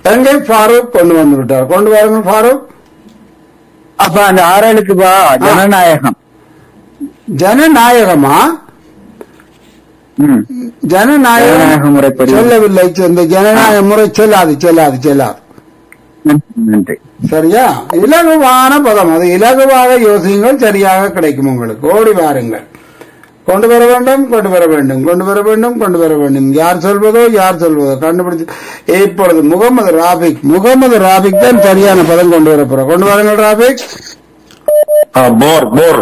எங்கே ஃபாரூக் கொண்டு வந்து விட்டார் கொண்டு வாருங்கள் ஃபாரூக் அப்ப அந்த ஆறலுக்கு பா ஜனநாயகம் ஜனநாயகமா ம். ஜனநாயகம் ஜனநாயக முறைப்படி. சொல்லவில்லை இந்த ஜனநாயக முறை செல்லாது செல்லாது செல்லாது நன்றி சரியா இலகுவான பதம் அது இலகுவாக யோசியுங்கள் சரியாக கிடைக்கும் உங்களுக்கு ஓடி வாருங்கள் கொண்டு வர வேண்டும் கொண்டு வர வேண்டும் கொண்டு வர வேண்டும் கொண்டு வர வேண்டும் யார் சொல்வதோ யார் சொல்வதோ கண்டுபிடிச்சு இப்பொழுது முகமது ராபிக் முகமது ராபிக் தான் சரியான பதம் கொண்டு வர போறோம் கொண்டு வாருங்கள் ராபிக் போர் போர்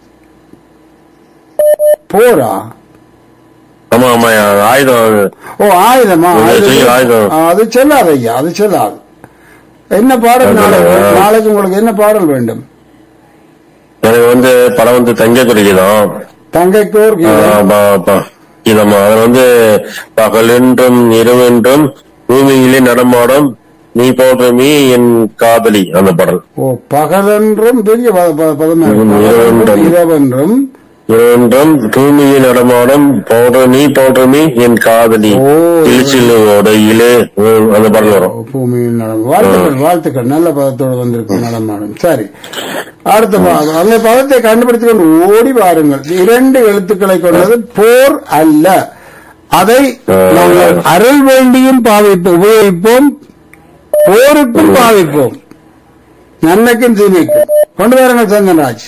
போரா ஆமா ஆமா ஆயுதம் ஓ ஆயுதமா ஒரு ஆயுதம். செய்ய ஆயுதம். ஆ, அது செல்லாது ஐயா அது செல்லாது என்ன பாடல் அது நாளைக்கு செல்லாதா? நாளைக்கு உங்களுக்கு என்ன பாடல் வேண்டும் எனக்கு வந்து படம் வந்து தங்க குறிக்குதம் தங்கைக்கோர் கீதம். இதமா அதுல வந்து பகலென்றும் இரவென்றும் பூமியிலே நடமாடும் நீ போன்ற மீ என் காதலி அந்த பாடல் ஓ பகலென்றும் பெரிய ப- ப- பதமா இருக்கு. ம், பகலென்றும் இரவென்றும். இரவென்றும் இரவென்றும் பூமியில் நடமாடும் போன்ற நீ போன்ற மீ என் காதலி ஓ. இழிச்சில் உடையிலே ம், அந்த பாடல் வரும் பூமியில் நடந்து வாழ்த்துக்கள் வாழ்த்துக்கள் நல்ல பதத்தோடு வந்திருக்கும் நடமாடும் சரி அடுத்த பாதம் அந்த பதத்தை கண்டுபிடித்துக் கொண்டு ஓடி வாருங்கள் இரண்டு எழுத்துக்களை கொண்டது போர் அல்ல அதை நாங்கள் அருள் வேண்டியும் பாவிப்போம் உபயோகிப்போம் போருக்கும் பாவிப்போம் நன்மைக்கும் தீமைக்கும் கொண்டு வாருங்கள் சந்தன்ராஜ்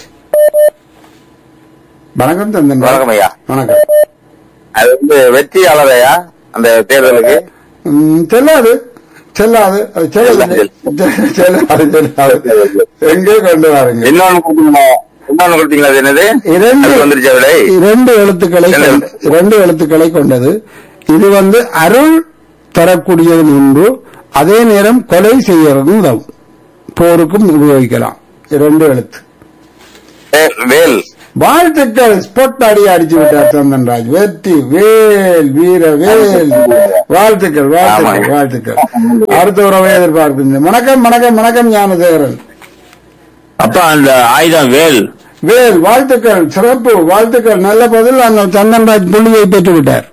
வணக்கம் சந்தன்ராஜ் வணக்கம் ஐயா. வணக்கம் அது வந்து வெற்றியாளரையா அந்த தேர்தலுக்கு ம், செல்லாது செல்லாது அது செல்லாது செல்லாது செல்லாது எங்கே கொண்டு வாருங்க இன்னொன்னு கொடுத்தீங்களா இன்னொன்னு கொடுத்தீங்களா அது என்னது இரண்டு அது வந்துருச்சா விலை இரண்டு எழுத்துக்களை கொண்ட- இரண்டு எழுத்துக்களை கொண்டது இது வந்து அருள் தரக்கூடியது ஒன்று அதே நேரம் கொலை செய்யறதும் உதவும் போருக்கும் உபயோகிக்கலாம் இரண்டு எழுத்து வே- வேல் வாழ்த்துக்கள் ஸ்பொட் அடி அடிச்சு விட்டார் சந்தன்ராஜ் வெற்றி வேல் வீர வேல் வாழ்த்துக்கள் வாழ்த்துக்கள் ஆமாங்க. வாழ்த்துக்கள் அடுத்த உறவை எதிர்பார்க்கின்றேன் வணக்கம் வணக்கம் வணக்கம் ஞானசேகரன் அப்ப அந்த ஆயுதம் வேல் வேல் வாழ்த்துக்கள் சிறப்பு வாழ்த்துக்கள் நல்ல பதில் அந்த சந்தன்ராஜ் புள்ளியை பெற்று விட்டார்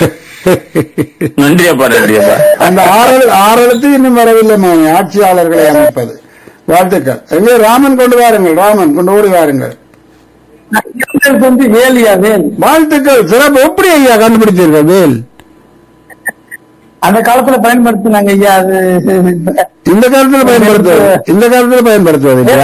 நன்றி அப்பா நன்றி அப்பா அந்த ஆறல் ஆறெழுத்து இன்னும் வரவில்லை மாமி ஆட்சியாளர்களை அமைப்பது வாழ்த்துக்கள் எங்கே ராமன் கொண்டு வாருங்கள் ராமன் கொண்டு ஓடி வாருங்கள் வந்து வேலியா வேல் வாழ்த்துக்கள் சிறப்பு எப்படி ஐயா கண்டுபிடிச்சீர்கள் வேல் அந்த காலத்துல பயன்படுத்தினாங்க ஐயா அது இந்த காலத்துல பயன்படுத்துவது இந்த காலத்துல பயன்படுத்துவது இல்லையா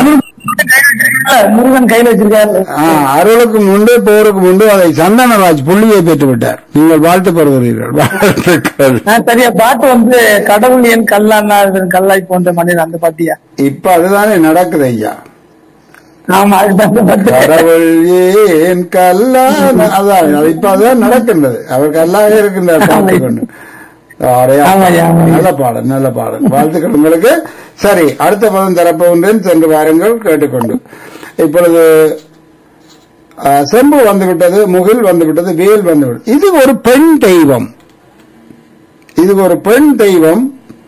முருகன் கையில வச்சிருக்காரு ஆ, அருளுக்கு முன்பு போருக்கு முன்பு அதை சந்தனராஜ் புள்ளியை பெற்று விட்டார் நீங்கள் வாழ்த்து பெறுகிறீர்கள் வாழ்த்துக்கள் ஆ, சரியா பாட்டு வந்து கடவுள் என் கல்லானா கல்லாய் போன்ற மனிதன் அந்த பாட்டியா இப்ப அதுதானே நடக்குது ஐயா ஆமா அதுதான் அந்த பாட்டு கடவுள் ஏன் கல்லான அதான் அது இப்ப அதுதான் நடக்கின்றது அவர் கல்லாக இருக்கின்றார் பார்த்துக் கொண்டு ஆரே, ஆமாய்யா, ஆமாய்யா. நல்ல பாடல் நல்ல பாடல் வாழ்த்துக்கள் உங்களுக்கு சரி அடுத்த பதம் தரப்போன்றேன் சென்று வாருங்கள் கேட்டுக்கொண்டு இப்பொழுது ஆ, செம்பு வந்துவிட்டது முகில் வந்துவிட்டது வேல் வந்துவிட்டது இது ஒரு பெண் தெய்வம் இது ஒரு பெண் தெய்வம்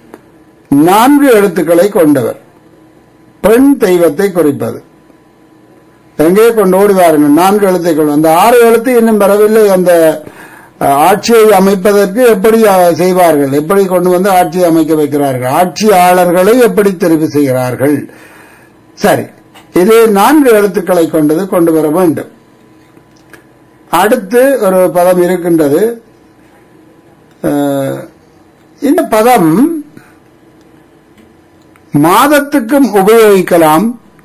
நான்கு எழுத்துக்களை கொண்டவர் பெண் தெய்வத்தை குறிப்பது எங்கே கொண்டு ஓடி வாருங்கள் நான்கு எழுத்தை கொண்டு அந்த ஆறு எழுத்து இன்னும் வரவில்லை அந்த அஹ், ஆட்சியை அமைப்பதற்கு எப்படி அஹ், செய்வார்கள் எப்படி கொண்டு வந்து ஆட்சியை அமைக்க வைக்கிறார்கள் ஆட்சியாளர்களை எப்படி தெரிவு செய்கிறார்கள் சரி இது நான்கு எழுத்துக்களை கொண்டது கொண்டு வர வேண்டும் அடுத்து ஒரு பதம் இருக்கின்றது அஹ், இந்த பதம் மாதத்துக்கும் உபயோகிக்கலாம்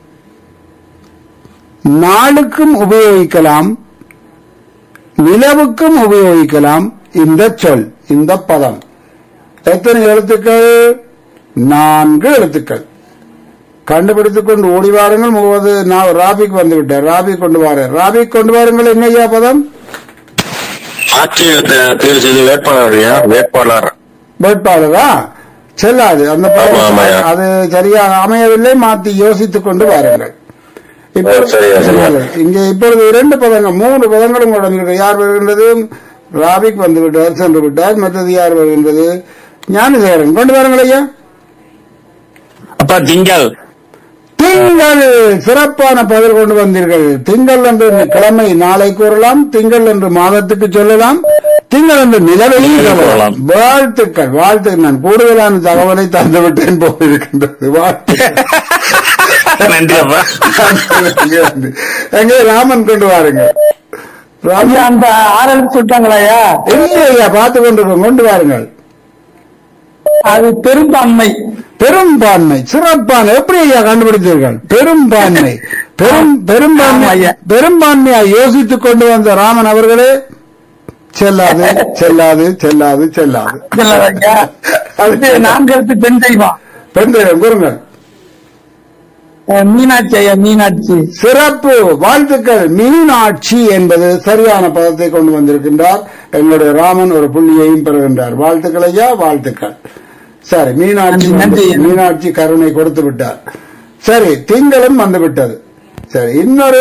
நாளுக்கும் உபயோகிக்கலாம் நிலவுக்கும் உபயோகிக்கலாம் இந்த சொல் இந்த பதம் எத்தனை எழுத்துக்கள் நான்கு எழுத்துக்கள் கண்டுபிடித்துக் கொண்டு ஓடி வாருங்கள் முகமது நான் ராபிக் வந்து விட்டார் ராபிக் கொண்டு வாரு ராபிக் கொண்டு வாருங்கள் என்னையா பதம் ஆட்சியை தே- தேர்வு செய்து வேட்பாளர் ஐயா, வேட்பாளர் வேட்பாளரா செல்லாது அந்த பதம் ஆமா, ஆமாய்யா. அது சரியாக அமையவில்லை மாற்றி யோசித்துக் கொண்டு வாருங்கள் இப்பொழுது- ஓ, சரியா, சரியா. இங்கே இப்பொழுது இரண்டு பதங்கள் மூன்று பதங்களும் உங்களிடம் இருக்கு யார் வருகின்றது ராபிக் வந்து விட்டார் சென்று விட்டார் மற்றது யார் வருகின்றது ஞானசேகரன் கொண்டு வாருங்கள் ஐயா அப்பா திங்கள் திங்கள் சிறப்பான பதில் கொண்டு வந்தீர்கள் திங்கள் என்று கிழமை நாளை கூறலாம் திங்கள் என்று மாதத்துக்கு சொல்லலாம் திங்கள் என்று நிலவையும் நீங்கள் சொல்லலாம் சொல்லலாம். வாழ்த்துக்கள் வாழ்த்துக்கள் நான் கூடுதலான தகவலை தந்து விட்டேன் போயிருக்கின்றது வாழ்த்துக்கள் நன்றி அப்பா எங்கே ராமன் கொண்டு வாருங்க ஐயா ராமன் அந்த ஆறு எழுத்து சொல்லிட்டாங்களா ஐயா இல்லை ஐயா பார்த்து கொண்டு கொண்டு வாருங்கள் அது பெரும்பான்மை பெரும்பான்மை சிறப்பான எப்படி ஐயா கண்டுபிடித்தீர்கள் பெரும்பான்மை பெரும் பெரும்பான்மை ஆமா ஐயா. பெரும்பான்மையா யோசித்துக் கொண்டு வந்த ராமன் அவர்களே செல்லாது செல்லாது செல்லாது செல்லாது இல்லையா? ஐயா அது நான்கு எழுத்து பெண் தெய்வம் பெண் தெய்வம் கூறுங்கள் அஹ் மீனாட்சி ஐயா மீனாட்சி சிறப்பு வாழ்த்துக்கள் மீனாட்சி என்பது சரியான பதத்தை கொண்டு வந்திருக்கின்றார் எங்களுடைய ராமன் ஒரு புள்ளியையும் பெறுகின்றார் வாழ்த்துக்கள் ஐயா வாழ்த்துக்கள் சரி மீனாட்சி நன்றி, நன்றி. வந்து- மீனாட்சி கருணை கொடுத்து விட்டார் சரி திங்களும் வந்து விட்டது சரி இன்னொரு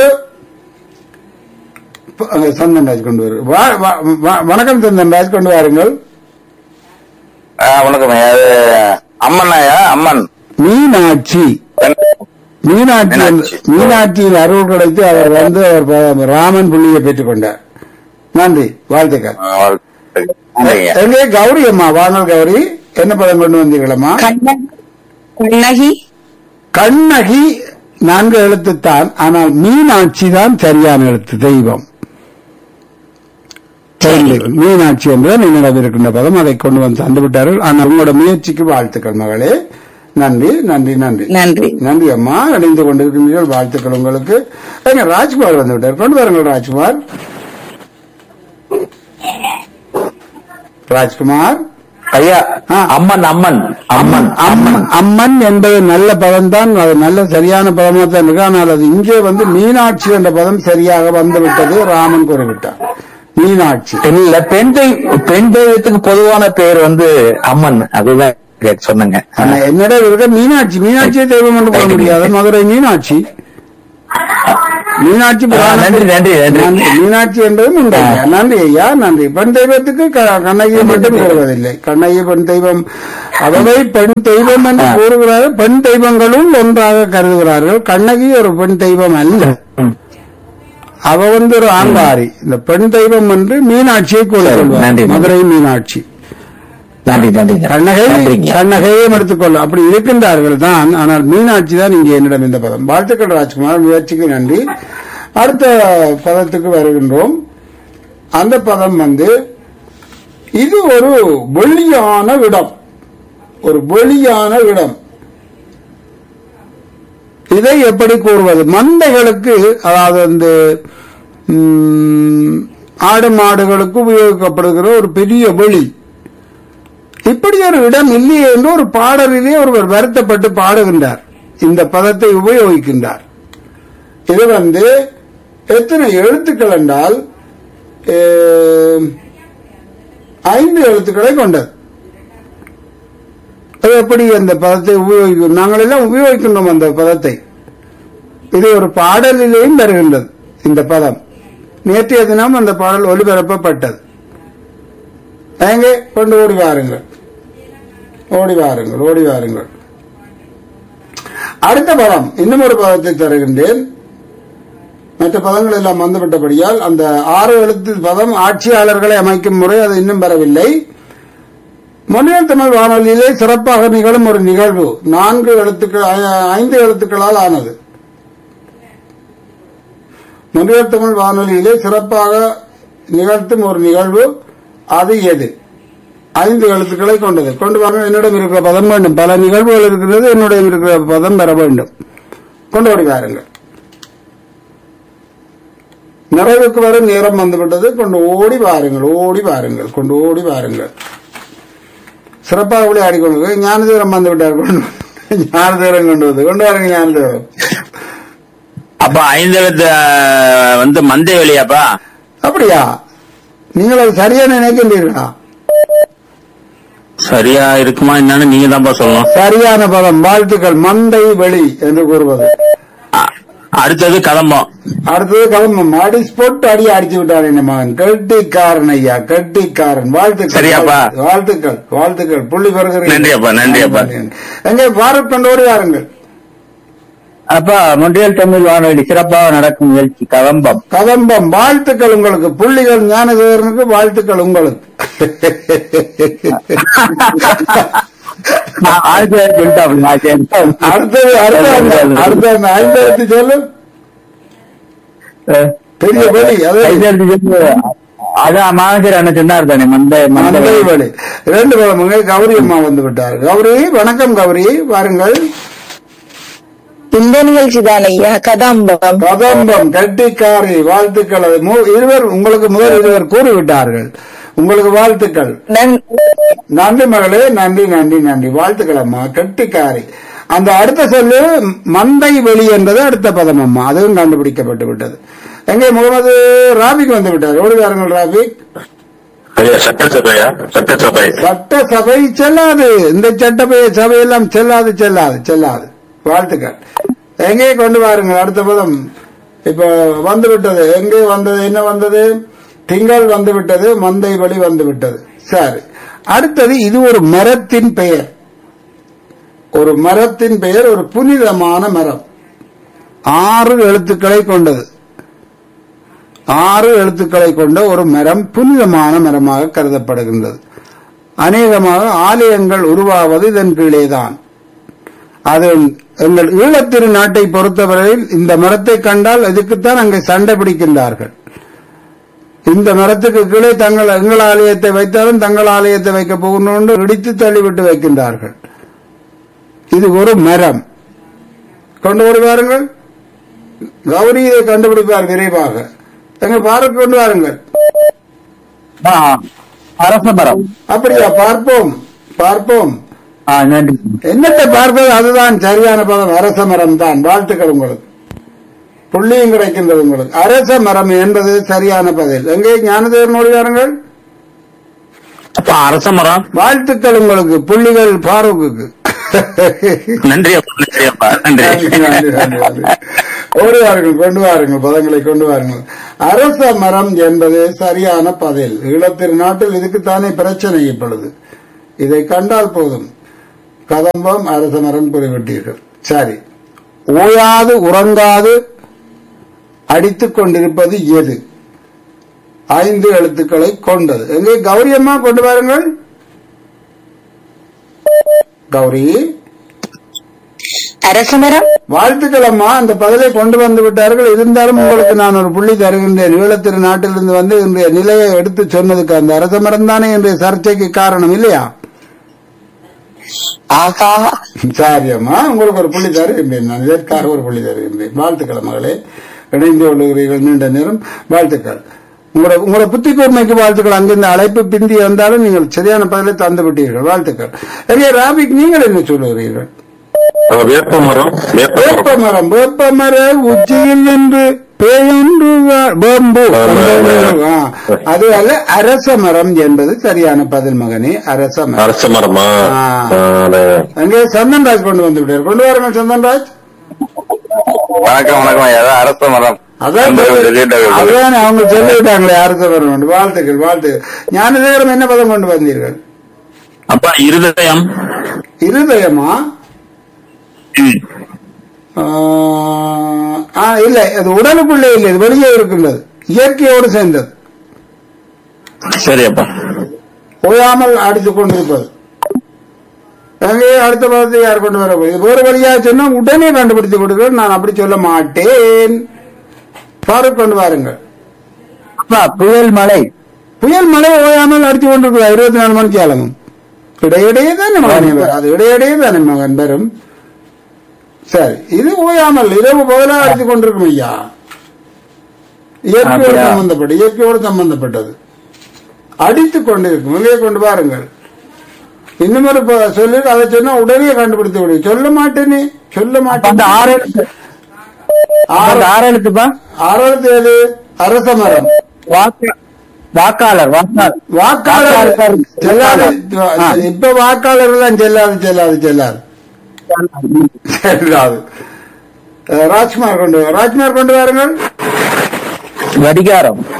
ப- அஹ், சந்தன்ராஜ் கொண்டு வரு வா- வா- வா- வணக்கம் சந்தன்ராஜ் கொண்டு வாருங்கள் ஆ, வணக்கம் ஐயா. அது அம்மனாயா அம்மன் மீனாட்சி மீனாட்சி மீனாட்சி. மீனாட்சியின் அருள் கிடைத்து அவர் வந்து அவர் ப- ராமன் புள்ளியை பெற்றுக் கொண்டார் நன்றி வாழ்த்துக்கள் ஆ, வாழ்த்துக்கள். நன்றி ஐயா. எங்கே கௌரி அம்மா வானல் கௌரி என்ன பதம் கொண்டு வந்தீங்களம்மா கண்ணகி கண்ணகி நான்கு எழுத்துத்தான் ஆனால் மீனாட்சி தான் சரியான எழுத்து தெய்வம் தெய்வம். மீனாட்சி என்றுதான் என்னிடம் இருக்கின்ற பதம் அதை கொண்டு வந்து தந்து விட்டார்கள் ஆனால் உங்களோட முயற்சிக்கு வாழ்த்துக்கள் மகளே நன்றி நன்றி நன்றி நன்றி நன்றி அம்மா இணைந்து கொண்டிருக்கின்றீர்கள் வாழ்த்துக்கள் உங்களுக்கு எங்க ராஜ்குமார் வந்து விட்டார் கொண்டு வாருங்கள் ராஜ்குமார் ராஜ்குமார் ஐயா ஆ. அம்மன் அம்மன் அம்மன் அம்மன் அம்மன் என்பது நல்ல பதம் தான் அது நல்ல சரியான பதமாக தான் இருக்கு ஆனால் அது இங்கே வந்து மீனாட்சி என்ற பதம் சரியாக வந்து விட்டது ராமன் கூறிவிட்டார் மீனாட்சி இல்ல பெண் தெய்வ பெண் தெய்வத்துக்கு பொதுவான பேர் வந்து அம்மன் அதுதான் கேட்டு சொன்னேங்க ஆனா என்னிடம் இருக்க மீனாட்சி மீனாட்சியை தெய்வம் என்று போட முடியாது மதுரை மீனாட்சி மீனாட்சி புராணத்தில்- நன்றி, நன்றி, நன்றி. மீனாட்சி என்பதும் உண்டு ஐயா. நன்றி ஐயா நன்றி பெண் தெய்வத்துக்கு க- கண்ணகியை மட்டும் கூறுவதில்லை கண்ணகி பெண் தெய்வம் அவை பெண் தெய்வம் என்று கூறுகிறார்கள் பெண் தெய்வங்களும் ஒன்றாக கருதுகிறார்கள் கண்ணகி ஒரு பெண் தெய்வம் அல்ல அவ வந்து ஒரு ஆங்காரி இந்த பெண் தெய்வம் என்று மீனாட்சியை நன்றி, கூறுகிறார் நன்றி. மதுரை மீனாட்சி நன்றி நன்றி கண்ணகை நன்றிங்க. கண்ணகையும் எடுத்துக்கொள்ள அப்படி இருக்கின்றார்கள் தான் ஆனால் மீனாட்சி தான் இங்கே என்னிடம் இந்த பதம் வாழ்த்துக்கள் ராஜ்குமார் முயற்சிக்கு நன்றி அடுத்த பதத்துக்கு வருகின்றோம் அந்த பதம் வந்து இது ஒரு வெளியான இடம் ஒரு வெளியான இடம் இதை எப்படி கூறுவது மந்தைகளுக்கு அதாவது அந்த ம், ஆடு மாடுகளுக்கு உபயோகிக்கப்படுகிற ஒரு பெரிய வெளி இப்படி ஒரு இடம் இல்லையே என்று ஒரு பாடலிலே ஒருவர் வருத்தப்பட்டு பாடுகின்றார் இந்த பதத்தை உபயோகிக்கின்றார் இது வந்து எத்தனை எழுத்துக்கள் என்றால் அஹ், ஐந்து எழுத்துக்களை கொண்டது அது எப்படி அந்த பதத்தை உபயோகிக்கும் நாங்கள் எல்லாம் உபயோகிக்கின்றோம் அந்த பதத்தை இது ஒரு பாடலிலேயும் வருகின்றது இந்த பதம் நேற்றைய தினம் அந்த பாடல் ஒளிபரப்பப்பட்டது எங்கே கொண்டு ஓடி வாருங்கள் ஓடி வாருங்கள் ஓடி வாருங்கள் அடுத்த பதம் இன்னும் ஒரு பதத்தை தருகின்றேன் மற்ற பதங்கள் எல்லாம் வந்துவிட்டபடியால் அந்த ஆறு எழுத்து பதம் ஆட்சியாளர்களை அமைக்கும் முறை அது இன்னும் வரவில்லை மொழியல் தமிழ் வானொலியிலே சிறப்பாக நிகழும் ஒரு நிகழ்வு நான்கு எழுத்துக்கள் ஐ- ஐந்து எழுத்துக்களால் ஆனது மொழியல் தமிழ் வானொலியிலே சிறப்பாக நிகழ்த்தும் ஒரு நிகழ்வு அது எது ஐந்து எழுத்துக்களை கொண்டது கொண்டு வாங்க என்னிடம் இருக்கிற பதம் வேண்டும் பல நிகழ்வுகள் இருக்கிறது என்னுடைய இருக்கிற பதம் பெற வேண்டும் கொண்டு ஓடி வாருங்கள் நிறைவுக்கு வரும் நேரம் வந்துவிட்டது கொண்டு ஓடி வாருங்கள் ஓடி வாருங்கள் கொண்டு ஓடி வாருங்கள் சிறப்பாக விளையாடி கொண்டு ஞானதீரம் வந்து விட்டார் கொண்டு ஞானதீரம் கொண்டு வந்து கொண்டு வாருங்க ஞானதீரம் அப்ப ஐந்து எழுத்து அஹ், வந்து மந்தை வெளியாப்பா அப்படியா நீங்கள் அது சரியா நினைக்கின்றீர்களா சரியா இருக்குமா என்னன்னு நீங்க தான்ப்பா சொல்லணும் சரியான பதம் வாழ்த்துக்கள் மந்தை வெளி என்று கூறுவது அ- அடுத்தது கதம்பம் அடுத்தது கவர்மெண்ட் அடி ஸ்போட்டு அடி அடிச்சு விட்டார் என்ன மகன் கெட்டிக்காரன் ஐயா கெட்டிக்காரன் வாழ்த்துக்கள் சரியாப்பா. வாழ்த்துக்கள் வாழ்த்துக்கள் புள்ளி பெறுகிறீர்கள் நன்றி அப்பா, நன்றி அப்பா. எங்கே பாரத் கொண்டோடு வாருங்கள் அப்பா மொன்றியல் தமிழ் வானொலி சிறப்பாக நடக்கும் நிகழ்ச்சி கதம்பம் கதம்பம் வாழ்த்துக்கள் உங்களுக்கு புள்ளிகள் ஞானதேவனுக்கு வாழ்த்துக்கள் உங்களுக்கு நான் ஆயிரத்தி சொல்லிட்டேன் நான் கேட்டேன். அடுத்தது அடுத்த அந்த- அடுத்த அந்த ஐந்தாயிரத்தி சொல்லு அஹ், பெரிய வழி அது ஐந்தாயிரத்தி சொல்லு. அதான் மாநகர் அண்ணன் சொன்னார் தானே மந்தை மந்தை மந்தை வழி ரெண்டு குழம்புங்க கௌரி அம்மா வந்து விட்டார் கௌரி வணக்கம் கௌரி வாருங்கள் இந்த நிகழ்ச்சி தான் ஐயா கதாம்பம் கதம்பம் கட்டிக்காரி வாழ்த்துக்கள் அது மு- இருவர் உங்களுக்கு முதல் இருவர் கூறிவிட்டார்கள் உங்களுக்கு வாழ்த்துக்கள் நன்- நன்றி மகளே நன்றி நன்றி நன்றி வாழ்த்துக்கள் அம்மா கட்டிக்காரி அந்த அடுத்த சொல்லு மந்தை வெளி என்பது அடுத்த பதம் அம்மா அதுவும் கண்டுபிடிக்கப்பட்டு விட்டது எங்கே முகமது ராபிக் வந்து விட்டார் ஓடி வாருங்கள் ராபிக் ஐயா சட்டசபையா சட்டசபை சட்டசபை செல்லாது இந்த சட்டசபை சபையெல்லாம் செல்லாது செல்லாது செல்லாது வாழ்த்துக்கள் எங்கே கொண்டு வாருங்கள் அடுத்த பதம் இப்ப வந்து விட்டது எங்கே வந்தது என்ன வந்தது திங்கள் வந்து விட்டது மந்தை வழி வந்து விட்டது சரி அடுத்தது இது ஒரு மரத்தின் பெயர் ஒரு மரத்தின் பெயர் ஒரு புனிதமான மரம் ஆறு எழுத்துக்களை கொண்டது ஆறு எழுத்துக்களை கொண்ட ஒரு மரம் புனிதமான மரமாக கருதப்படுகின்றது அநேகமாக ஆலயங்கள் உருவாவது இதன் கீழேதான் அது எங்கள் ஈழத்திரு நாட்டை பொறுத்தவரையில் இந்த மரத்தை கண்டால் இதுக்குத்தான் அங்கே சண்டை பிடிக்கின்றார்கள் இந்த மரத்துக்கு கீழே தங்கள் எங்கள் ஆலயத்தை வைத்தாலும் தங்கள் ஆலயத்தை வைக்க போகணும் இடித்து தள்ளிவிட்டு வைக்கின்றார்கள் இது ஒரு மரம் கொண்டு வருவாருங்கள் கௌரி இதை கண்டுபிடிப்பார் விரைவாக எங்க பாரத் கொண்டு வாருங்கள் ஆ, அரச மரம் அப்படியா பார்ப்போம் பார்ப்போம் ஆ, நன்றி என்னத்தை பார்ப்பது அதுதான் சரியான பதம் அரச மரம் தான் வாழ்த்துக்கள் உங்களுக்கு புள்ளியும் கிடைக்கின்றது உங்களுக்கு அரச மரம் என்பது சரியான பதில் எங்கே ஞானதேவன் மொழியாருங்கள் அப்பா அரச மரம் வாழ்த்துக்கள் உங்களுக்கு புள்ளிகள் பாரூக்குக்கு நன்றி அப்பா நன்றி அப்பா நன்றி நன்றி, நன்றி, நன்றி, நன்றி. ஓடி வாருங்கள் கொண்டு வாருங்கள் பதங்களை கொண்டு வாருங்கள் அரச மரம் என்பது சரியான பதில் ஈழத்திரு நாட்டில் இதுக்குத்தானே பிரச்சனை இப்பொழுது இதை கண்டால் போதும் கதம்பம் அரச மரம் குறிவிட்டீர்கள் சரி ஓயாது உறங்காது அடித்துக் கொண்டிருப்பது எது ஐந்து எழுத்துக்களை கொண்டது எங்கே கௌரி அம்மா கொண்டு வாருங்கள் கௌரி அரசமரம் வாழ்த்துக்கள் அம்மா அந்த பதிலை கொண்டு வந்து விட்டார்கள் இருந்தாலும் உங்களுக்கு நான் ஒரு புள்ளி தருகின்றேன் ஈழத்திரு நாட்டிலிருந்து வந்து இன்றைய நிலையை எடுத்து சொன்னதுக்கு அந்த அரச மரம் தானே இன்றைய சர்ச்சைக்கு காரணம் இல்லையா ஆகா சரி அம்மா உங்களுக்கு ஒரு புள்ளி தருகின்றேன் நான் இதற்காக ஒரு புள்ளி தருகின்றேன் வாழ்த்துக்கள் மகளே இணைந்து கொள்ளுகிறீர்கள் நீண்ட நேரம் வாழ்த்துக்கள் உங்களோட உங்களோட புத்தி கூர்மைக்கு வாழ்த்துக்கள் அங்கிருந்து அழைப்பு பிந்தி வந்தாலும் நீங்கள் சரியான பதிலை தந்து விட்டீர்கள் வாழ்த்துக்கள் எங்கே ராபிக் நீங்கள் என்ன சொல்லுகிறீர்கள் அங்க வேப்ப மரம் வேப்ப மரம் வேப்பமரம் வேப்பமர உச்சியில் நின்று பேயொன்று வா- வேம்பு ஆ, அது அல்ல அரச மரம் என்பது சரியான பதில் மகனே அரச மரம் அரச மரமா ஆ. ஆ, அதான். அங்கே சந்தன்ராஜ் கொண்டு வந்து விட்டார் கொண்டு வாருங்கள் சந்தன்ராஜ் வணக்கம் வணக்கம் ஏதாவது அரச மரம் அதான் அதான் அவங்க சொல்லிவிட்டாங்களே அரச மரம் என்று. வாழ்த்துக்கள் வாழ்த்துக்கள் ஞானதேவரம் என்ன பதம் கொண்டு வந்தீர்கள் அப்பா இருதயம் இருதயமா ஆ, ஆ, இல்ல அது உடலுக்குள்ளே இல்லை இது வெளியே இருக்கின்றது இயற்கையோடு சேர்ந்தது சரி அப்பா ஓயாமல் அடித்துக் கொண்டிருப்பது அங்கே அடுத்த பதத்தை யார் கொண்டு வர போகுது வேறு வழியாக சொன்னா உடனே கண்டுபிடித்து கொடுங்கள் நான் அப்படி சொல்ல மாட்டேன் ஃபாரூக் கொண்டு வாருங்கள் அப்பா புயல் மலை புயல் மழை ஓயாமல் அடித்து கொண்டிருக்கிறார் இருபத்தி நாலு மணிக்கு ஆலமும் இடையிடையே தானே மகன் வரும். அது இடையிடையே தானே மகன் வரும் சரி இது ஓயாமல் இரவு பகலாக அடித்துக் கொண்டிருக்கும் ஐயா இயற்கையோடு அப்படியா? சம்பந்தப்பட்டு இயற்கையோடு சம்பந்தப்பட்டது அடித்துக் கொண்டிருக்கும் வெளியே கொண்டு வாருங்கள் இன்னும் ஒரு ப- சொல்லிட்டு அதை சொன்னா உடனே கண்டுபிடித்து விடு சொல்ல மாட்டேனே சொல்ல அந்த மாட்டேன் ஆறு எழுத்து ஆறு அந்த ஆறு எழுத்துப்பா ஆறாவது ஏது அரச மரம் வாக்கு- வாக்காளர் வாக்காளர் வாக்காளர் வாக்காளர். செல்லாது ஆ. இப்ப வாக்காளர் எல்லாம் செல்லாது செல்லாது செல்லாது செல்லாது அஹ், ராஜ்குமார் கொண்டு வா. ராஜ்குமார் கொண்டு வாருங்கள் கடிகாரம்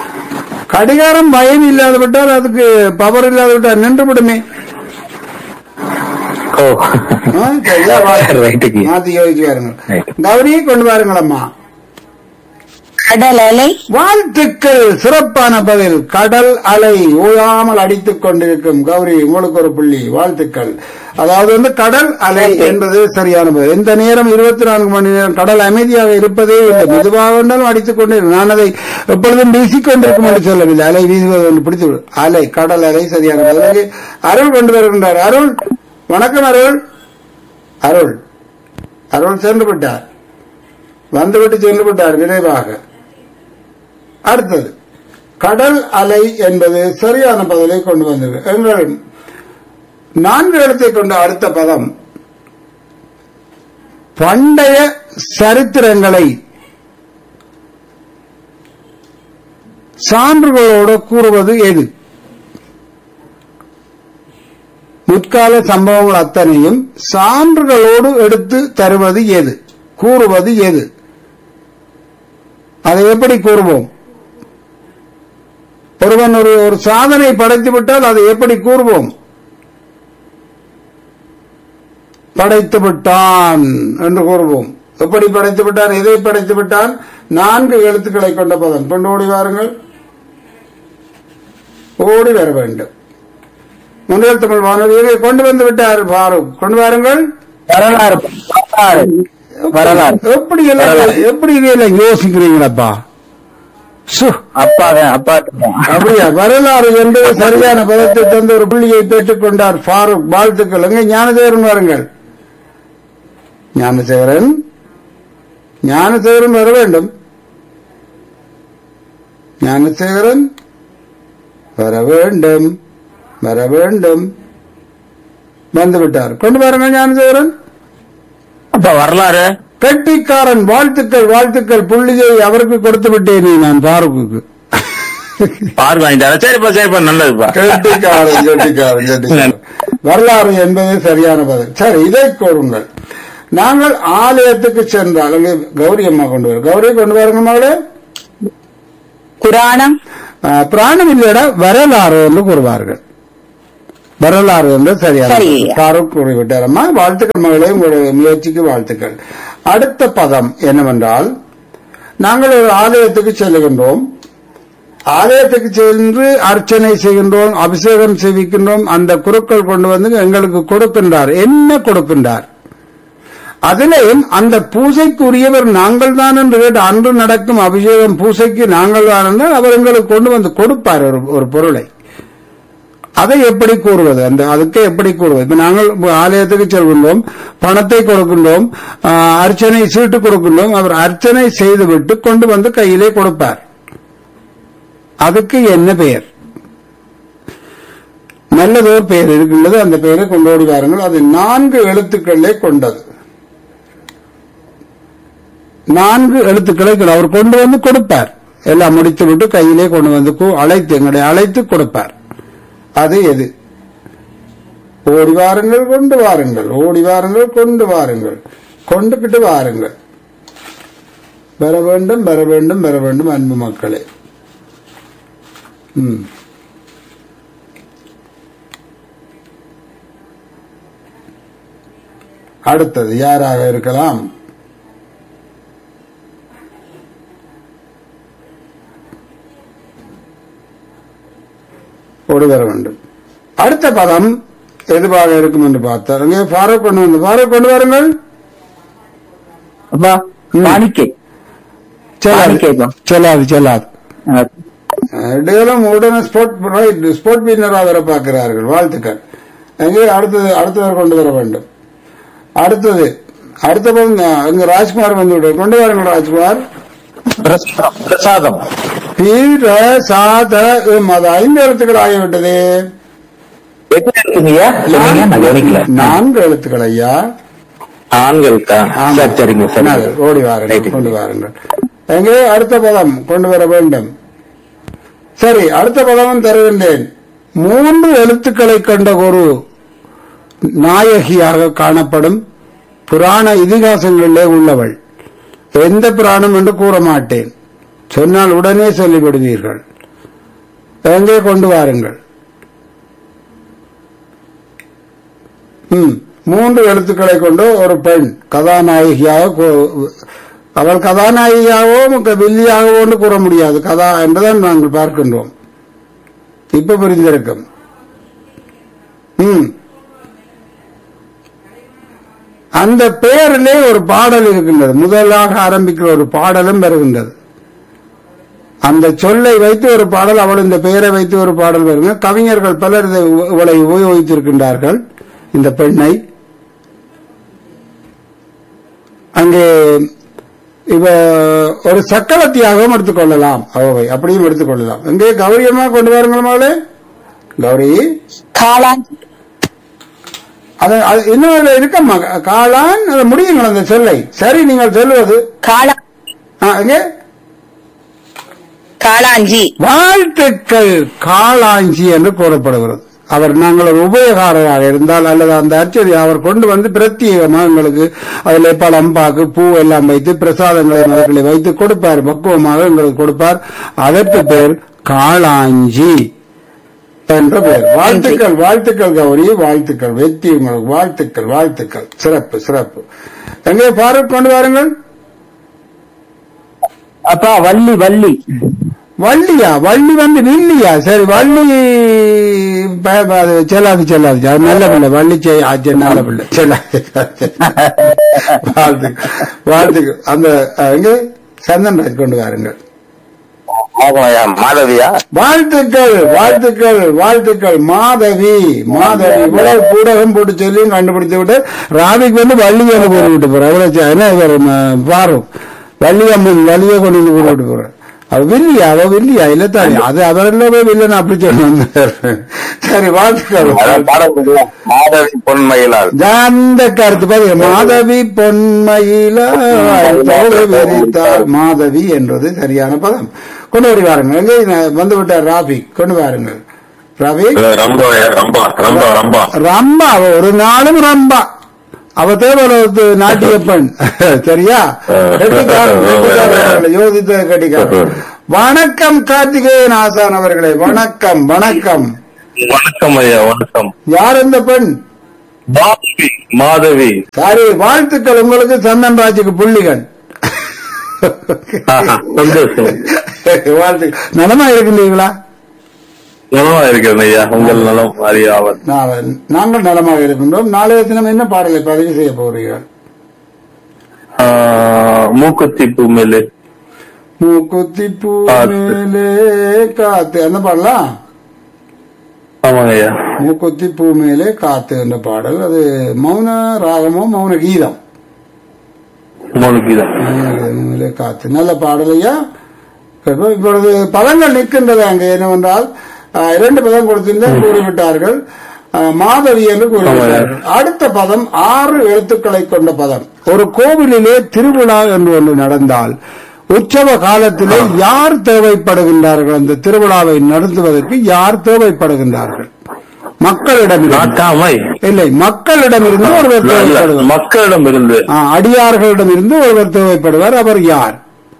கடிகாரம் பயம் இல்லாத விட்டால் அதுக்கு பவர் இல்லாத விட்டால் நின்று விடுமே ஓ ஆ, சரியா ரைட்டுக்கு மாத்தி யோசிச்சு பாருங்க Right. கௌரி கொண்டு வாருங்களம்மா கடல் அலை வாழ்த்துக்கள் சிறப்பான பதில் கடல் அலை ஓயாமல் அடித்துக் கொண்டிருக்கும் கௌரி உங்களுக்கு ஒரு புள்ளி வாழ்த்துக்கள் அதாவது வந்து கடல் அலை என்பது சரியான பதில் எந்த நேரம் இருபத்தி நான்கு மணி நேரம் கடல் அமைதியாக இருப்பதே இல்லை மெதுவாக இருந்தாலும் அடித்துக் கொண்டிருக்கும் நான் அதை எப்பொழுதும் வீசிக்கொண்டிருக்கும் என்று சொல்லவில்லை அலை வீசுவது என்று பிடித்து விடு. அலை கடல் அலை சரியான பதில் அருள் கொண்டு வருகின்றார் அருள் வணக்கம் அருள் அருள் அருள் சென்று விட்டார் வந்துவிட்டு சென்று விட்டார் விரைவாக அடுத்தது கடல் அலை என்பது சரியான பதிலை கொண்டு வந்தது எங்கள் நான்கு எழுத்தை கொண்ட அடுத்த பதம் பண்டைய சரித்திரங்களை சான்றுகளோடு கூறுவது எது முற்கால சம்பவங்கள் அத்தனையும் சான்றுகளோடு எடுத்து தருவது எது கூறுவது எது அதை எப்படி கூறுவோம் ஒருவன் ஒரு ஒரு சாதனை படைத்து விட்டால் அதை எப்படி கூறுவோம் படைத்து விட்டான் என்று கூறுவோம் எப்படி படைத்து விட்டான் எதை படைத்து விட்டான் நான்கு எழுத்துக்களை கொண்ட பதம் கொண்டு ஓடி வாருங்கள் ஓடி வர வேண்டும் முன்னில் தமிழ் வானொலியை கொண்டு வந்து விட்டார் பாரூக் கொண்டு வாருங்கள் வரலாறு வரலாறு வரலாறு எப்படி எல்லாம் எப்படி இதெல்லாம் யோசிக்கிறீங்களப்பா சு அப்பா அப்பா அப்படியா வரலாறு என்று சரியான பதத்தை தந்து ஒரு புள்ளியை பெற்றுக் கொண்டார் ஃபாரூக் வாழ்த்துக்கள் எங்க ஞானசேகரன் வாருங்கள் ஞானசேகரன் ஞானசேகரன் வர வேண்டும் ஞானசேகரன் வர வேண்டும் வர வேண்டும் வந்து விட்டார் கொண்டு பாருங்க ஞானசேகரன் அப்பா வரலாறு கெட்டிக்காரன் வாழ்த்துக்கள் வாழ்த்துக்கள் புள்ளியை அவருக்கு கொடுத்து விட்டேனே நான் ஃபாரூக்குக்கு பார்வை வாங்கிட்டாரா சரிப்பா சரிப்பா நல்லதுப்பா கெட்டிக்காரன் கெட்டிக்காரன் கெட்டிக்காரன் வரலாறு என்பது சரியான பதில் சரி இதை கூறுங்கள் நாங்கள் ஆலயத்துக்கு சென்றால் அங்கே கௌரி அம்மா கொண்டு வரும் கௌரி கொண்டு வருங்க மகளே புராணம் ஆ, பிராணம் இல்லைடா வரலாறு என்று கூறுவார்கள் வரலாறு என்று சரியான சரி. பதில். ஃபாரூக் கூறிவிட்டார் அம்மா வாழ்த்துக்கள் மகளே உங்களுடைய முயற்சிக்கு வாழ்த்துக்கள் அடுத்த பதம் என்னவென்றால் நாங்கள் ஒரு ஆலயத்துக்கு செல்லுகின்றோம் ஆலயத்துக்கு சென்று அர்ச்சனை செய்கின்றோம் அபிஷேகம் செய்விக்கின்றோம் அந்த குருக்கள் கொண்டு வந்து எங்களுக்கு கொடுக்கின்றார் என்ன கொடுக்கின்றார் அதிலேயும் அந்த பூசைக்குரியவர் நாங்கள் தான் என்று கேட்டு அன்று நடக்கும் அபிஷேகம் பூசைக்கு நாங்கள் தான் என்றால் அவர் எங்களுக்கு கொண்டு வந்து கொடுப்பார் ஒரு ஒரு பொருளை அதை எப்படி கூறுவது அந்த அதுக்கு எப்படி கூறுவது இப்ப நாங்கள் ஆலயத்துக்கு செல்கின்றோம் பணத்தை கொடுக்கின்றோம் ஆஹ், அர்ச்சனை சீட்டு கொடுக்கின்றோம் அவர் அர்ச்சனை செய்துவிட்டு கொண்டு வந்து கையிலே கொடுப்பார் அதுக்கு என்ன பெயர் நல்லதோர் பெயர் இருக்கின்றது அந்த பெயரை கொண்டு ஓடி வாருங்கள் அது நான்கு எழுத்துக்களே கொண்டது நான்கு எழுத்துக்களை கொண்டு- அவர் கொண்டு வந்து கொடுப்பார் எல்லாம் முடித்து விட்டு கையிலே கொண்டு வந்து கு- அழைத்து எங்களை அழைத்து கொடுப்பார் அது எது ஓடி வாருங்கள் கொண்டு வாருங்கள் ஓடி வாருங்கள் கொண்டு வாருங்கள் கொண்டுகிட்டு வாருங்கள் வர வேண்டும் வர வேண்டும் வர வேண்டும் அன்பு மக்களே ம். அடுத்தது யாராக இருக்கலாம் ஓடி வர வேண்டும் அடுத்த பதம் எதுவாக இருக்கும் என்று பார்த்தார் இங்கே ஃபாரூக் கொண்டு வந்து ஃபாரூக் கொண்டு வாருங்கள் அப்பா ம். காணிக்கை செல்லாது காணிக்கைப்பா. செல்லாது செல்லாது அஹ், இடையிலும் உடனே ஸ்போர்ட் ரைட் ஸ்போர்ட் வீனராக வர பார்க்கிறார்கள் வாழ்த்துக்கள் எங்கே அடுத்தது அடுத்தவர் கொண்டு வர வேண்டும் அடுத்தது அடுத்த பதம் இங்க ராஜ்குமார் வந்து விடு. கொண்டு வாருங்கள் ராஜ்குமார் பிரசாதம் பிரசாதம் பீர சாத இம். அது ஐந்து எழுத்துக்கள் ஆகிவிட்டது எத்தனை இருக்குங்கய்யா சொன்னீங்க நான் கவனிக்கல நான்கு எழுத்துக்கள் ஐயா ஆண்கள் ஆமா. சரி சரிங்க சரி நல்லது. ஓடி வாருங்கள் ரைட்டு. கொண்டு வாருங்கள் எங்கே அடுத்த பதம் கொண்டு வர வேண்டும் சரி அடுத்த பதமும் தருகின்றேன் மூன்று எழுத்துக்களை கொண்ட ஒரு நாயகியாக காணப்படும் புராண இதிகாசங்களிலே உள்ளவள் எந்த புராணம் என்று கூற மாட்டேன் சொன்னால் உடனே சொல்லிவிடுவீர்கள் எங்கே கொண்டு வாருங்கள் ம் மூன்று எழுத்துக்களை கொண்டு ஒரு பெண் கதாநாயகியாக கூ- அவள் கதாநாயகியாகவோ முக்க வில்லியாகவோ என்று கூற முடியாது கதா என்றுதான் நாங்கள் பார்க்கின்றோம் இப்ப புரிந்திருக்கும் ம் அந்த பெயரிலே ஒரு பாடல் இருக்கின்றது முதலாக ஆரம்பிக்கிற ஒரு பாடலும் வருகின்றது அந்த சொல்லை வைத்து ஒரு பாடல் அவள் இந்த பெயரை வைத்து ஒரு பாடல் வருங்க கவிஞர்கள் பலர் இதை உ- இவளை உபயோகித்திருக்கின்றார்கள் இந்த பெண்ணை அங்கே இவ ஒரு சக்கலத்தியாகவும் எடுத்துக்கொள்ளலாம் அவவை அப்படியும் எடுத்துக்கொள்ளலாம் எங்கே கௌரியமா கொண்டு வாருங்கள் மகளே கௌரி காளாஞ்சி அது அது இன்னும் அதுல இருக்கம்மா காளான் அது முடியுங்கள் அந்த சொல்லை சரி நீங்கள் சொல்லுவது காளா ஆ, எங்கே காளாஞ்சி வாழ்த்துக்கள் காளாஞ்சி என்று கூறப்படுகிறது அவர் நாங்கள் ஒரு உபயோகாரராக இருந்தால் அல்லது அந்த அர்ச்சனை அவர் கொண்டு வந்து பிரத்யேகமாக எங்களுக்கு அதில் பழம் பாக்கு பூ எல்லாம் வைத்து பிரசாதங்களை அவர்களை வைத்து கொடுப்பார் பக்குவமாக எங்களுக்கு கொடுப்பார் அதற்கு பேர் காளாஞ்சி என்ற பெயர் வாழ்த்துக்கள் வாழ்த்துக்கள் கௌரி வாழ்த்துக்கள் வெற்றி உங்களுக்கு வாழ்த்துக்கள் வாழ்த்துக்கள் சிறப்பு சிறப்பு எங்கே பாரூக் கொண்டு வாருங்கள் அப்பா வள்ளி வள்ளி வள்ளியா வள்ளி வந்து வில்லியா சரி வள்ளி ப- ப- அது செல்லாது செல்லாது அது நல்ல பிள்ளை வள்ளி செய் ஆச்சு நல்ல பிள்ளை செல்லாது வாழ்த்துக்கு வாழ்த்துக்கு அந்த அஹ், எங்க சந்தன்ராஜ் கொண்டு வாருங்கள் ஆமாயா மாதவியா வாழ்த்துக்கள் வாழ்த்துக்கள் வாழ்த்துக்கள் மாதவி மாதவி இவ்வளவு பூடகம் போட்டு சொல்லியும் கண்டுபிடித்து விட்டு ராவிக்கு வந்து வள்ளி வந்து போட்டு விட்டு போற அவ்வளவு சே- என்ன இவர் ம- பாரு வள்ளி அம்மன் வள்ளியை கொண்டு வந்து போட்டு விட்டு போற அவ வில்லியா அவ வில்லியா இல்ல தானே அது அவரெல்லாமே வில்லன் அப்படி சொல்லுவாங்க சரி வாழ்த்துக்கள் அதான் பாடம் சொல்லுவோம். மாதவி பொன்மயிலால் அந்த கருத்து பாருங்க மாதவி பொன்மையில விரித்தாள் மாதவி என்பது சரியான பதம் கொண்டு வரி வாருங்கள் எங்கே நான் வந்து விட்டார் ராபி கொண்டு வாருங்கள் ராபி ரொம்ப ரொம்ப ரொம்ப ரொம்ப ரம்பா அவ ஒரு நாளும் ரம்பா அவ தேவலோகத்து நாட்டிய பெண் சரியா கெட்டிக்காரன், கெட்டிக்காரன் யோசித்த கட்டிக்காரன் வணக்கம் கார்த்திகேயன் ஆசான் அவர்களே வணக்கம் வணக்கம் வணக்கம் ஐயா வணக்கம் யார் இந்த பெண் மாதவி மாதவி சரி வாழ்த்துக்கள் உங்களுக்கு சந்தன் ராஜுக்கு புள்ளிகள் ஆஹா, சந்தோஷம் வாழ்த்து நலமா இருக்கின்றீங்களா நலமா இருக்கிறது ஐயா உங்கள் நலம் அறியாமல் நான் நாங்கள் நலமாக இருக்கின்றோம் நாளைய தினம் என்ன பாடலை பதிவு செய்ய போகிறீர்கள் மூக்குத்தி பூ மேலே மூக்குத்தி பூ காத்து. மேலே காத்து அந்த பாடலாம் ஆமாங்க ஐயா மூக்குத்தி பூ மேலே காத்து என்ற பாடல் அது மௌன ராகமோ மௌன கீதம் மூணு கீதம் மௌன மேலே காத்து நல்ல பாடலையா இப்பொழுது பதங்கள் நிற்கின்றது அங்கே என்னவென்றால் ஆஹ், இரண்டு பதம் கொடுத்திருந்தால் கூறிவிட்டார்கள் ஆஹ், மாதவி என்று கூறிவிட்டார்கள் அடுத்த பதம் ஆறு எழுத்துக்களை கொண்ட பதம் ஒரு கோவிலிலே திருவிழா என்று ஒன்று நடந்தால் உற்சவ காலத்திலே யார் தேவைப்படுகின்றார்கள் அந்த திருவிழாவை நடத்துவதற்கு யார் தேவைப்படுகின்றார்கள் மக்களிடம் நாட்டாமை இல்லை மக்களிடமிருந்து ஒருவர் தேவைப்படுவார் மக்களிடம் இருந்து ஆ, அடியார்களிடம் இருந்து ஒருவர் தேவைப்படுவார் அவர் யார்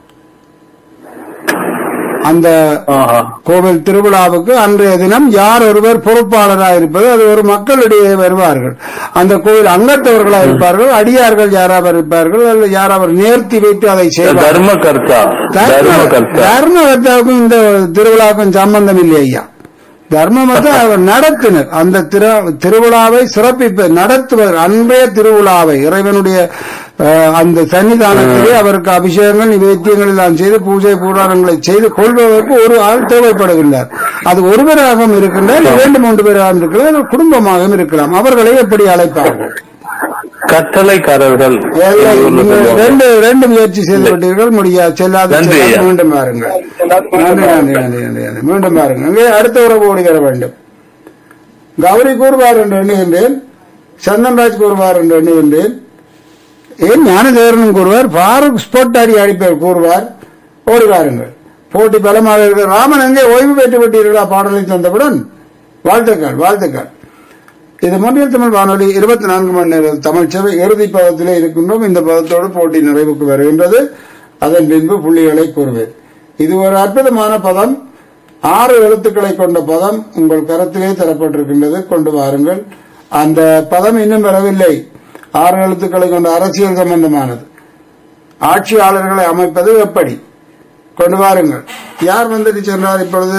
அந்த ஆஹா. கோவில் திருவிழாவுக்கு அன்றைய தினம் யார் ஒருவர் பொறுப்பாளராக இருப்பது அது ஒரு மக்களிடையே வருவார்கள் அந்த கோவில் அங்கத்தவர்களாக இருப்பார்கள் அடியார்கள் யாராவது இருப்பார்கள் அல்லது யாராவது நேர்த்தி வைத்து அதை செய்வார்கள் தர்ம கர்த்தா தர்ம கர்த்தா தர்மகர்த்தாவுக்கும் இந்த திருவிழாவுக்கும் சம்பந்தம் இல்லை ஐயா தர்மமத்தை அவர் நடத்தினர் அந்த திரு- திருவிழாவை சிறப்பிப்ப நடத்துவர் அன்றைய திருவிழாவை இறைவனுடைய அஹ், அந்த சன்னிதானத்திலே அவருக்கு அபிஷேகங்கள் நிவேத்தியங்கள் எல்லாம் செய்து பூஜை பூராணங்களை செய்து கொள்வதற்கு ஒரு ஆள் தேவைப்படுகின்றார் அது ஒருவராகவும் இருக்கின்றார் இரண்டு மூன்று பேராகவும் இருக்கலாம் அல்லது குடும்பமாகவும் இருக்கலாம் அவர்களை எப்படி அழைப்பார்கள் கட்டளைக்காரர்கள் எல்லாம் என்று நீங்கள் சொல்லுவாங்க. ரெண்டு ரெண்டு முயற்சி செய்து விட்டீர்கள் முடியாது செல்லாது நன்றி செல்லாது. ஐயா. மீண்டும் பாருங்கள் நன்றி நன்றி நன்றி நன்றி நன்றி மீண்டும் பாருங்கள் அங்கே அடுத்த உறவு ஓடி வர வேண்டும் கௌரி கூறுவார் என்று எண்ணுகின்றேன் சந்தன்ராஜ் கூறுவார் என்று எண்ணுகின்றேன் ஏன் ஞானதேவரனும் கூறுவார் பாரூக் ஸ்போர்ட் அடி அடிப்பவர் கூறுவார் ஓடி வாருங்கள் போட்டி பலமாக இருக்கிற ராமன் எங்கே ஓய்வு பெற்று விட்டீர்களா பாடலை தந்தவுடன் வாழ்த்துக்கள் வாழ்த்துக்கள் இது மொழியில் தமிழ் வானொலி இருபத்தி நான்கு மணி நேரம் தமிழ் சேவை இறுதி பதத்திலே இருக்கின்றோம் இந்த பதத்தோடு போட்டி நிறைவுக்கு வருகின்றது அதன் பின்பு புள்ளிகளை கூறுவேன் இது ஒரு அற்புதமான பதம் ஆறு எழுத்துக்களை கொண்ட பதம் உங்கள் கரத்திலே தரப்பட்டிருக்கின்றது கொண்டு வாருங்கள் அந்த பதம் இன்னும் வரவில்லை ஆறு எழுத்துக்களை கொண்ட அரசியல் சம்பந்தமானது ஆட்சியாளர்களை அமைப்பது எப்படி கொண்டு வாருங்கள் யார் வந்துட்டு சென்றார் இப்பொழுது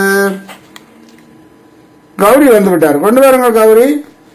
கௌரி வந்து விட்டார் கொண்டு வாருங்கள் கௌரி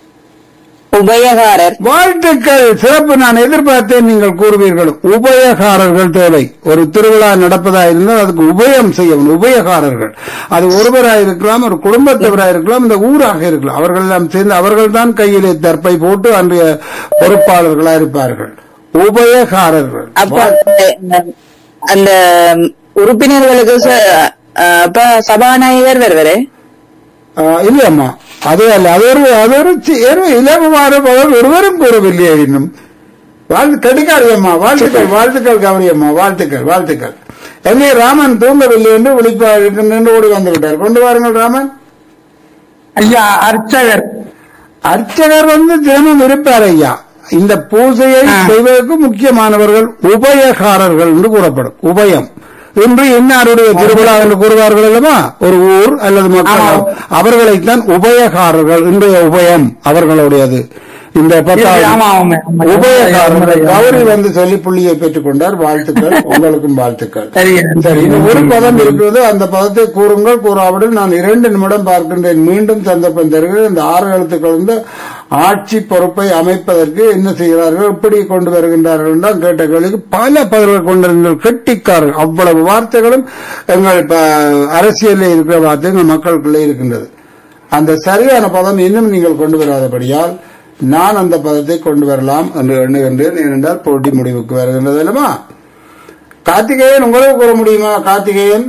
உபயகாரர் வாழ்த்துக்கள் சிறப்பு நான் எதிர்பார்த்தேன் நீங்கள் கூறுவீர்கள் உபயகாரர்கள் தேவை ஒரு திருவிழா நடப்பதா இருந்தால் அதுக்கு உபயம் செய்யணும் உபயகாரர்கள் அது ஒருவராக இருக்கலாம் ஒரு குடும்பத்தவராக இருக்கலாம் இந்த ஊராக இருக்கலாம் அவர்கள் எல்லாம் சேர்ந்து அவர்கள் தான் கையிலே தற்பை போட்டு அன்றைய பொறுப்பாளர்களா இருப்பார்கள் உபயகாரர்கள் அப்ப அந்த- அந்த உறுப்பினர்களுக்கு ச- அஹ், அப்ப சபாநாயகர் வருவாரு ஆஹ் இல்லையம்மா அது அல்ல அது ஒரு அது ஒரு சி- ஒரு இலகுவான பதம் ஒருவரும் கூறவில்லையே இன்னும் வாழ்த்து கடிகாரியம்மா வாழ்த்துக்கள் வாழ்த்துக்கள் கவரியம்மா வாழ்த்துக்கள் வாழ்த்துக்கள் எங்கே ராமன் தூங்கவில்லை என்று விழிப்பா இருக்கின்ற ஓடி வந்து விட்டார் கொண்டு வாருங்கள் ராமன் ஐயா அர்ச்சகர் அர்ச்சகர் வந்து தினமும் இருப்பார் ஐயா இந்த பூஜையை செய்வதற்கு முக்கியமானவர்கள் உபயகாரர்கள் என்று கூறப்படும் உபயம் இன்று இன்னாருடைய திருவிழா என்று கூறுவார்கள் அல்லவா ஒரு ஊர் அல்லது மக்கள் அவர்களைத்தான் உபயகாரர்கள் இன்றைய உபயம் அவர்களுடையது இந்த பத்தாவது ஆமா, ஆமா, ஆமா. உபயகாரர்கள் கௌரி வந்து சொல்லி புள்ளியை பெற்றுக் கொண்டார் வாழ்த்துக்கள் உங்களுக்கும் வாழ்த்துக்கள் சரிங்க. சரி இது ஒரு பதம் இருக்கிறது அந்த பதத்தை கூறுங்கள் கூறாவிடும் நான் இரண்டு நிமிடம் பார்க்கின்றேன் மீண்டும் சந்தர்ப்பம் தருகிறேன் இந்த ஆறு எழுத்துக்கள் வந்து ஆட்சி பொறுப்பை அமைப்பதற்கு என்ன செய்கிறார்கள் எப்படி கொண்டு வருகின்றார்கள் என்றால் கேட்ட கேள்விக்கு பல பதில்கள் கொண்டிருந்த கெட்டிக்காரர்கள் அவ்வளவு வார்த்தைகளும் எங்கள் ப- அரசியலில் இருக்கிற வார்த்தைகள் மக்களுக்குள்ளே இருக்கின்றது அந்த சரியான பதம் இன்னும் நீங்கள் கொண்டு வராதபடியால் நான் அந்த பதத்தை கொண்டு வரலாம் என்று எண்ணுகின்றேன் ஏனென்றால் போட்டி முடிவுக்கு வருகின்றது அல்லவா கார்த்திகேயன் உங்களுக்கு கூற முடியுமா கார்த்திகேயன்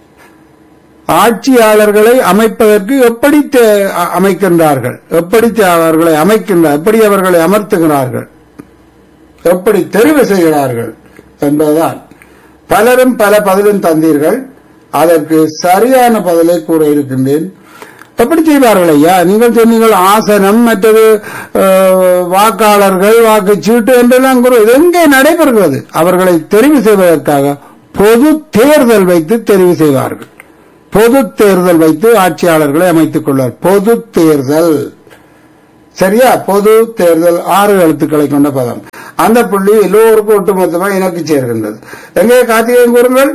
ஆட்சியாளர்களை அமைப்பதற்கு எப்படி தே- அ- அமைக்கின்றார்கள் எப்படி தே- அவர்களை அமைக்கின்றார் எப்படி அவர்களை அமர்த்துகிறார்கள் எப்படி தெரிவு செய்கிறார்கள் என்பதுதான் பலரும் பல பதிலும் தந்தீர்கள் அதற்கு சரியான பதிலை கூற இருக்கின்றேன் எப்படி செய்வார்கள் ஐயா நீங்கள் சொன்னீங்கள் ஆசனம் மற்றது அஹ், வாக்காளர்கள் வாக்குச்சீட்டு என்றெல்லாம் கூறு இது எங்கே நடைபெறுகிறது அவர்களை தெரிவு செய்வதற்காக பொது தேர்தல் வைத்து தெரிவு செய்வார்கள் பொது தேர்தல் வைத்து ஆட்சியாளர்களை அமைத்துக் கொள்வார் பொது தேர்தல் சரியா பொது தேர்தல் ஆறு எழுத்துக்களை கொண்ட பதம் அந்த புள்ளி எல்லோருக்கும் ஒட்டுமொத்தமா எனக்கு சேர்கின்றது எங்கே கார்த்திகேயன் கூறுங்கள்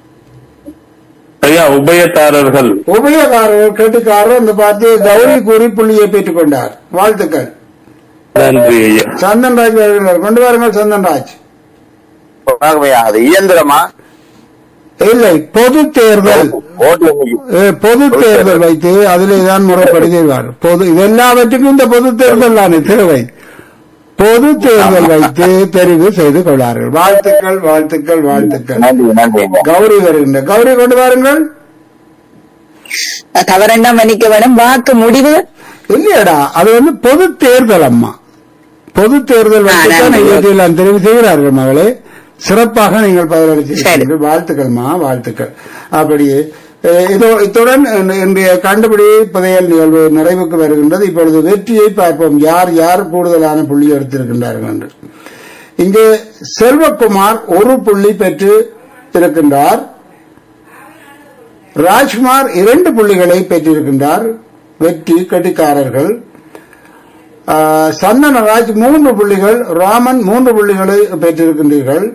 ஐயா உபயதாரர்கள் உபயகாரர் கேட்டுக்காரர் அந்த பார்த்து கௌரி கூறி புள்ளியை பெற்றுக் கொண்டார் வாழ்த்துக்கள் நன்றி ஐயா சந்தன்ராஜ் வருகிறார் கொண்டு வாருங்கள் சந்தன்ராஜ் அது இயந்திரமா இல்லை பொது தேர்தல் ஓட்டு எண்ணிக்கை. அஹ், பொது தேர்தல் வைத்து அதிலே தான் முறைப்படி செய்வார் பொது இது எல்லாவற்றுக்கும் இந்த பொது தேர்தல் தானே தேவை பொது தேர்தல் வைத்து தெரிவு செய்து கொள்வார்கள் வாழ்த்துக்கள் வாழ்த்துக்கள் வாழ்த்துக்கள் நன்றி நன்றி ஐயா. கௌரி வருகின்ற கௌரி கொண்டு வாருங்கள் தவறெண்டா மன்னிக்க வேணும் வாக்கு முடிவு இல்லையடா அது வந்து பொது தேர்தல் அம்மா பொது தேர்தல் ஆ, வைத்து நன்றி. இவற்றையெல்லாம் தெரிவு செய்கிறார்கள் மகளே சிறப்பாக நீங்கள் பதிலளித்தீர்கள் வாழ்த்துக்கள்மா வாழ்த்துக்கள் அப்படியே அஹ், இதோ இத்துடன் இந்த- இன்றைய கண்டுபிடி புதையல் நிகழ்வு நிறைவுக்கு வருகின்றது இப்பொழுது வெற்றியை பார்ப்போம் யார் யார் கூடுதலான புள்ளி எடுத்திருக்கின்றார்கள் என்று இங்கே செல்வகுமார் ஒரு புள்ளி பெற்று இருக்கின்றார் ராஜ்குமார் இரண்டு புள்ளிகளை பெற்றிருக்கின்றார் வெற்றி கட்டிக்காரர்கள் ஆஹ், சந்தனராஜ் மூன்று புள்ளிகள் ராமன் மூன்று புள்ளிகளை பெற்றிருக்கின்றீர்கள்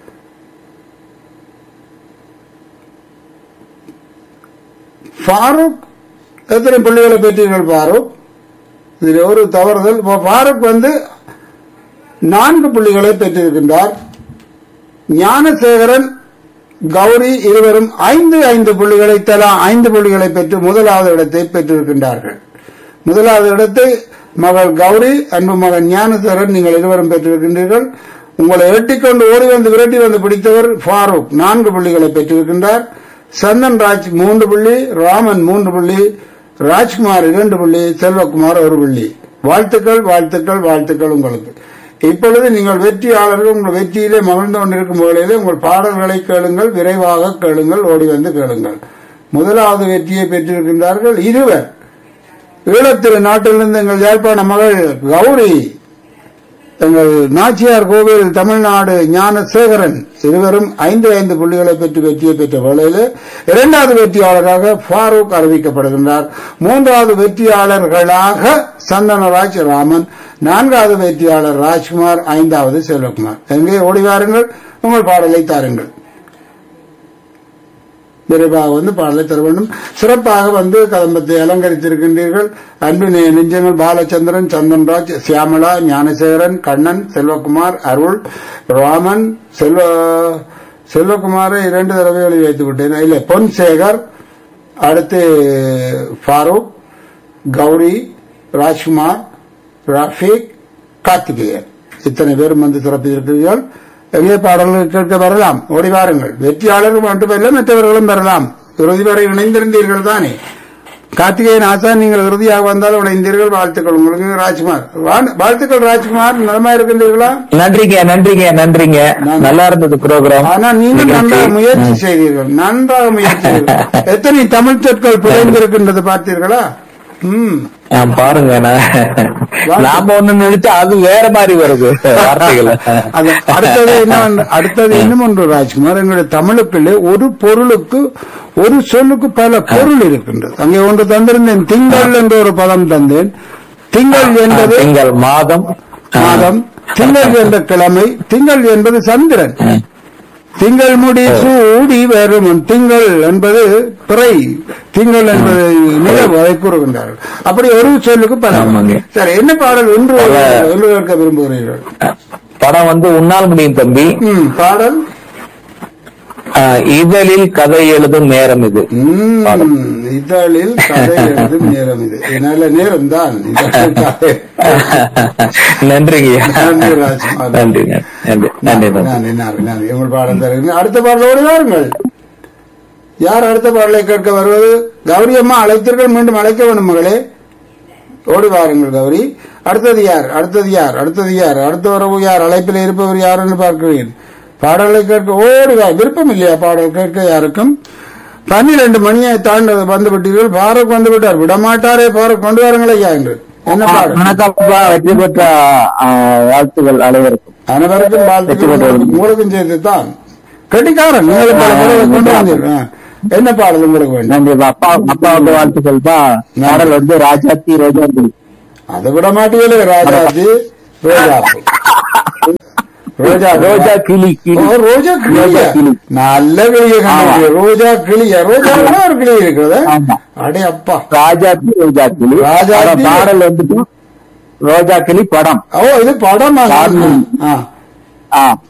ஃபாரூக் எத்தனை புள்ளிகளை பெற்றீர்கள் ஃபாரூக் இதில் ஒரு தவறுதல் இப்போ ஃபாரூக் வந்து நான்கு புள்ளிகளை பெற்றிருக்கின்றார் ஞானசேகரன் கௌரி இருவரும் ஐந்து ஐந்து புள்ளிகளை தலா ஐந்து புள்ளிகளை பெற்று முதலாவது இடத்தை பெற்றிருக்கின்றார்கள் முதலாவது இடத்தை மகள் கௌரி அன்பு மகன் ஞானசேகரன் நீங்கள் இருவரும் பெற்றிருக்கின்றீர்கள் உங்களை எட்டிக்கொண்டு ஓடி வந்து விரட்டி வந்து பிடித்தவர் ஃபாரூக் நான்கு புள்ளிகளை பெற்றிருக்கின்றார் சந்தன் ராஜ் மூன்று புள்ளி ராமன் மூன்று புள்ளி ராஜ்குமார் இரண்டு புள்ளி செல்வகுமார் ஒரு புள்ளி வாழ்த்துக்கள் வாழ்த்துக்கள் வாழ்த்துக்கள் உங்களுக்கு இப்பொழுது நீங்கள் வெற்றியாளர்கள் உங்கள் வெற்றியிலே மகிழ்ந்து கொண்டிருக்கும் வேளையிலே உங்கள் பாடல்களை கேளுங்கள் விரைவாக கேளுங்கள் ஓடி வந்து கேளுங்கள் முதலாவது வெற்றியை பெற்றிருக்கின்றார்கள் இருவர் ஈழத்திரு நாட்டிலிருந்து எங்கள் யாழ்ப்பாண மகள் கௌரி எங்கள் நாச்சியார் கோவில் தமிழ்நாடு ஞானசேகரன் இருவரும் ஐந்து ஐந்து புள்ளிகளை பெற்று வெற்றியை பெற்ற வேளையில் இரண்டாவது வெற்றியாளராக ஃபாரூக் அறிவிக்கப்படுகின்றார் மூன்றாவது வெற்றியாளர்களாக சந்தனராஜ் ராமன் நான்காவது வெற்றியாளர் ராஜ்குமார் ஐந்தாவது செல்வகுமார் எங்கே ஓடி வாருங்கள் உங்கள் பாடலை தாருங்கள் விரைவாக வந்து பாடலை தர வேண்டும் சிறப்பாக வந்து கதம்பத்தை அலங்கரித்திருக்கின்றீர்கள் அன்பு நெ- நெஞ்சங்கள் பாலச்சந்திரன் சந்தன்ராஜ் சியாமளா ஞானசேகரன் கண்ணன் செல்வகுமார் அருள் ராமன் செல்வ செல்வகுமாரை இரண்டு தடவை எழுதி வைத்து விட்டேன் இல்லை பொன்சேகர் அடுத்து ஃபாரூக் கௌரி ராஜ்குமார் ரஃபீக் கார்த்திகேயன் இத்தனை பேரும் வந்து சிறப்பித்திருக்கிறீர்கள் எங்கே பாடல்கள் கேட்க வரலாம் ஓடி வாருங்கள் வெற்றியாளர்கள் மட்டுமல்ல மற்றவர்களும் வரலாம் இறுதி வரை இணைந்திருந்தீர்கள் தானே கார்த்திகேயன் ஆசான் நீங்கள் இறுதியாக வந்தால் இணைந்தீர்கள் வாழ்த்துக்கள் உங்களுக்கு ராஜ்குமார் வா- வாழ்த்துக்கள் ராஜ்குமார் நலமா இருக்கின்றீர்களா நன்றிங்க நன்றிங்க நன்றிங்க நல்லா இருந்தது ப்ரோக்ராம் ஆனா நீங்கள் நன்றாக முயற்சி செய்தீர்கள் நன்றாக முயற்சி செய்தீர்கள் எத்தனை தமிழ் சொற்கள் புரிந்திருக்கின்றது பார்த்தீர்களா ம் பாருங்க நான் நாம ஒண்ணு நினைச்சா அது வேற மாதிரி வருது வார்த்தைகள் அது அடுத்தது என்ன அடுத்தது இன்னும் ஒன்று ராஜ்குமார் எங்களுடைய தமிழுக்குள்ளே ஒரு பொருளுக்கு ஒரு சொல்லுக்கு பல பொருள் இருக்கின்றது அங்கே ஒன்று தந்திருந்தேன் திங்கள் என்ற ஒரு பதம் தந்தேன் திங்கள் என்பது திங்கள் மாதம் மாதம் திங்கள் என்ற கிழமை திங்கள் என்பது சந்திரன் திங்கள் முடி சூடி வரும் திங்கள் என்பது பிறை திங்கள் என்பது நிலவு அதை கூறுகின்றார்கள் அப்படி ஒரு சொல்லுக்கு பல ஆமாங்க. சரி என்ன பாடல் ஒன்று பல- ஒன்று கேட்க விரும்புகிறீர்கள் படம் வந்து உன்னால் முடியும் தம்பி ம், பாடல் ஆஹ், இதழில் கதை எழுதும் நேரம் இது ம், இதழில் கதை எழுதும் நேரம் இது நல்ல நேரம் தான் இதழில் கதை. நன்றிங்க நன்றி, ராஜ்குமார். நன்றி நன்றி நன்றி நன்றி நன்றி நன்றி நன்றி நன்றி உங்கள் பாடம் தருகிறேன் அடுத்த பாடலோடு வாருங்கள் யார் அடுத்த பாடலை கேட்க வருவது கௌரி அம்மா அழைத்தீர்கள் மீண்டும் அழைக்க வேண்டும் மகளே ஓடி வாருங்கள் கௌரி அடுத்தது யார் அடுத்தது யார் அடுத்தது யார் அடுத்த வரவு யார் அழைப்பில் இருப்பவர் யார் என்று பார்க்கிறேன் பாடலை கேட்க ஓடி வா விருப்பம் இல்லையா பாடல் கேட்க யாருக்கும் பன்னிரண்டு மணியை தாண்ட வந்து விட்டீர்கள் பாரக் வந்து விட்டார் விடமாட்டாரே பாரக் கொண்டு வாருங்கள் ஐயா என்று என்ன பாடல் வணக்கம்ப்பா வெற்றி பெற்ற ஆஹ், வாழ்த்துக்கள் அனைவருக்கும் அனைவருக்கும் வாழ்த்துக்கள் உங்களுக்கும் சேர்த்து தான் கெட்டிக்காரன் நீங்களும் பல முறை கொண்டு வந்தீர்கள் ஆ. என்ன பாடல் உங்களுக்கு வேண்டும் நன்றி அப்பா அப்பாவுக்கு வாழ்த்துக்கள் தான் பாடல் வந்து ராஜாத்தி ரோஜா அதை விட மாட்டீங்களே ராஜாஜி ரோஜா ரோஜா ரோஜா கிளி ஓ, கிளி ரோஜா கிளியா ரோஜா கிளி. நல்ல கிளிய கண்டுபிடி. ரோஜா கிளியா ரோஜா ஒரு கிளி இருக்குது ஆமா. அடே அப்பா ராஜாத்தி ரோஜா கிளி ராஜாத்தி. ஆனா பாடல் வந்துட்டு ரோஜா கிளி படம் ஓ இது படம் பாடல். ஆ ஆ